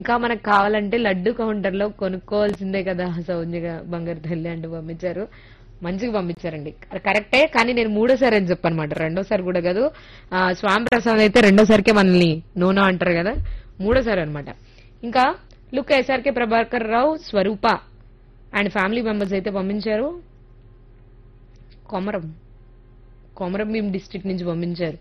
ఇంకా మనకు కావాలంటే లడ్డు కౌంటర్ లో కొనుక్కోవాల్సిందే కదా సౌంజ్యగా బంగారు తల్లి అంటూ పంపించారు మంచిగా పంపించారండి కరెక్టే కానీ నేను మూడోసారి అని చెప్పనమాట రెండోసారి కూడా కాదు ఆ, స్వామి ప్రసాద్ అయితే రెండోసారికే మనల్ని నూనె అంటారు కదా మూడోసారి అన్నమాట ఇంకా లుక్ SRK Prabhakar Rao Swarupa and family members అయితే పంపించారు కొమరం కొమరం భీం డిస్ట్రిక్ట్ నుంచి పంపించారు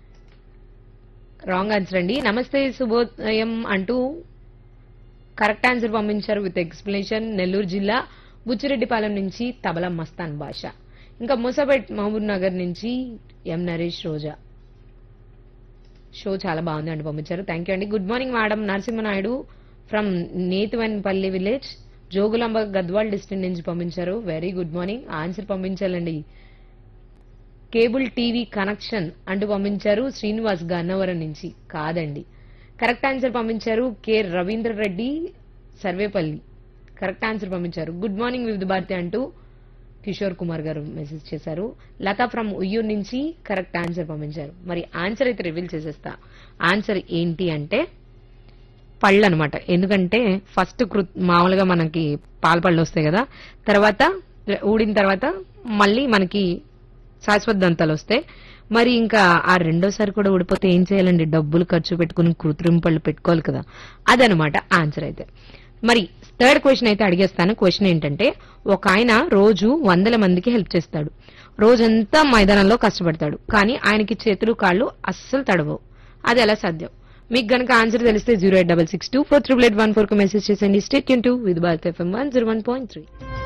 రాంగ్ ఆన్సర్ అండి నమస్తే శుభోదయం అంటూ కరెక్ట్ ఆన్సర్ పంపించారు విత్ ఎక్స్ప్లెనేషన్ నెల్లూరు జిల్లా బుచ్చిరెడ్డిపాలెం నుంచి తబలా మస్తాన్ భాష ఇంకా మూసాపేట్ మహబూబ్ నగర్ నుంచి ఎం నరేష్ రోజా షో చాలా బాగుంది అండి పంపించారు థ్యాంక్ యూ అండి good morning madam Narasimha Naidu from Nethivanpalli village Jogulamba Gadwal district నుంచి పంపించారు వెరీ గుడ్ మార్నింగ్ ఆన్సర్ పంపించాలండి కేబుల్ టీవీ కనెక్షన్ అంటూ పంపించారు శ్రీనివాస్ గన్నవరం నుంచి కాదండి కరెక్ట్ ఆన్సర్ పంపించారు K Ravindra Reddy Sarvepalli correct answer పంపించారు గుడ్ మార్నింగ్ వివిధ భారతి అంటూ కిషోర్ కుమార్ గారు మెసేజ్ చేశారు లతా ఫ్రమ్ ఉయ్యూర్ నుంచి కరెక్ట్ ఆన్సర్ పంపించారు మరి ఆన్సర్ అయితే రివీల్ చేసేస్తా ఆన్సర్ ఏంటి అంటే పళ్ళు అనమాట ఎందుకంటే ఫస్ట్ కృ మామూలుగా మనకి పాల పళ్ళు వస్తాయి కదా తర్వాత ఊడిన తర్వాత మళ్ళీ మనకి శాశ్వత దంతాలు వస్తాయి మరి ఇంకా ఆ రెండోసారి కూడా ఊడిపోతే ఏం చేయాలండి డబ్బులు ఖర్చు పెట్టుకుని కృత్రిమ పళ్ళు పెట్టుకోవాలి కదా అదనమాట ఆన్సర్ అయితే మరి థర్డ్ క్వశ్చన్ అయితే అడిగేస్తాను క్వశ్చన్ ఏంటంటే ఒక ఆయన రోజు వందల మందికి హెల్ప్ చేస్తాడు రోజంతా మైదానంలో కష్టపడతాడు కానీ ఆయనకి చేతులు కాళ్ళు అస్సలు తడవవు అది ఎలా సాధ్యం మీకు గనక ఆన్సర్ తెలిస్తే zero eight double six two four triple eight one four కు మెసేజ్ చేసండి స్టేట్ యూన్ to with Bharat FM one zero one point three